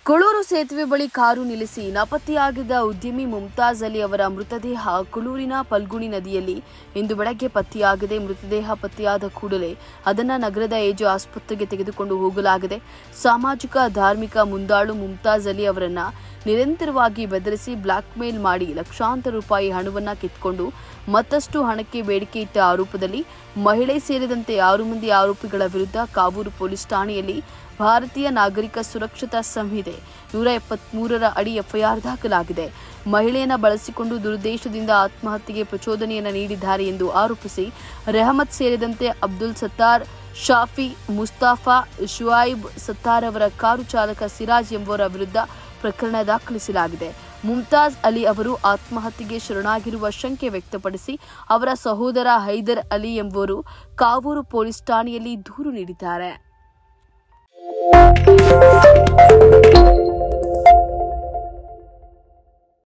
ಕುಳೂರು ಸೇತುವೆ ಬಳಿ ಕಾರು ನಿಲ್ಲಿಸಿ ನಾಪತ್ತೆಯಾಗಿದ್ದ ಉದ್ಯಮಿ ಮುಮ್ತಾಜ್ ಅಲಿ ಅವರ ಮೃತದೇಹ ಕುಳೂರಿನ ಪಲ್ಗುಣಿ ನದಿಯಲ್ಲಿ ಇಂದು ಬೆಳಗ್ಗೆ ಪತ್ತೆಯಾಗಿದೆ ಮೃತದೇಹ ಪತ್ತೆಯಾದ ಕೂಡಲೇ ಅದನ್ನ ನಗರದ ಏಜು ಆಸ್ಪತ್ರೆಗೆ ತೆಗೆದುಕೊಂಡು ಹೋಗಲಾಗಿದೆ ಸಾಮಾಜಿಕ ಧಾರ್ಮಿಕ ಮುಂದಾಳು ಮುಮ್ತಾಜ್ ಅಲಿ ಅವರನ್ನ ನಿರಂತರವಾಗಿ ಬೆದರಿಸಿ ಬ್ಲಾಕ್ ಮೇಲ್ ಮಾಡಿ ಲಕ್ಷಾಂತರ ರೂಪಾಯಿ ಹಣವನ್ನ ಕಿತ್ಕೊಂಡು ಮತ್ತಷ್ಟು ಹಣಕ್ಕೆ ಬೇಡಿಕೆ ಇಟ್ಟ ಆರೋಪದಲ್ಲಿ ಮಹಿಳೆ ಸೇರಿದಂತೆ ಆರು ಮಂದಿ ಆರೋಪಿಗಳ ವಿರುದ್ಧ ಕಾವೂರು ಪೊಲೀಸ್ ಠಾಣೆಯಲ್ಲಿ ಭಾರತೀಯ ನಾಗರಿಕ ಸುರಕ್ಷತಾ ಸಂಹಿತೆ ನೂರ ಎಪ್ಪತ್ಮೂರರ ಅಡಿ ಎಫ್ಐಆರ್ ದಾಖಲಾಗಿದೆ ಮಹಿಳೆಯನ್ನ ಬಳಸಿಕೊಂಡು ದುರುದ್ದೇಶದಿಂದ ಆತ್ಮಹತ್ಯೆಗೆ ಪ್ರಚೋದನೆಯನ್ನ ನೀಡಿದ್ದಾರೆ ಎಂದು ಆರೋಪಿಸಿ ರೆಹಮತ್ ಸೇರಿದಂತೆ ಅಬ್ದುಲ್ ಸತ್ತಾರ್ ಶಾಫಿ ಮುಸ್ತಾಫಾ ಶುಐಬ್ ಸತ್ತಾರ್ ಅವರ ಕಾರು ಚಾಲಕ ಸಿರಾಜ್ ಎಂಬುವರ ವಿರುದ್ಧ ಪ್ರಕರಣ ದಾಖಲಿಸಲಾಗಿದೆ ಮುಮ್ತಾಜ್ ಅಲಿ ಅವರು ಆತ್ಮಹತ್ಯೆಗೆ ಶರಣಾಗಿರುವ ಶಂಕೆ ವ್ಯಕ್ತಪಡಿಸಿ ಅವರ ಸಹೋದರ ಹೈದರ್ ಅಲಿ ಎಂಬುವರು ಕಾವೂರು ಪೊಲೀಸ್ ಠಾಣೆಯಲ್ಲಿ ದೂರು ನೀಡಿದ್ದಾರೆ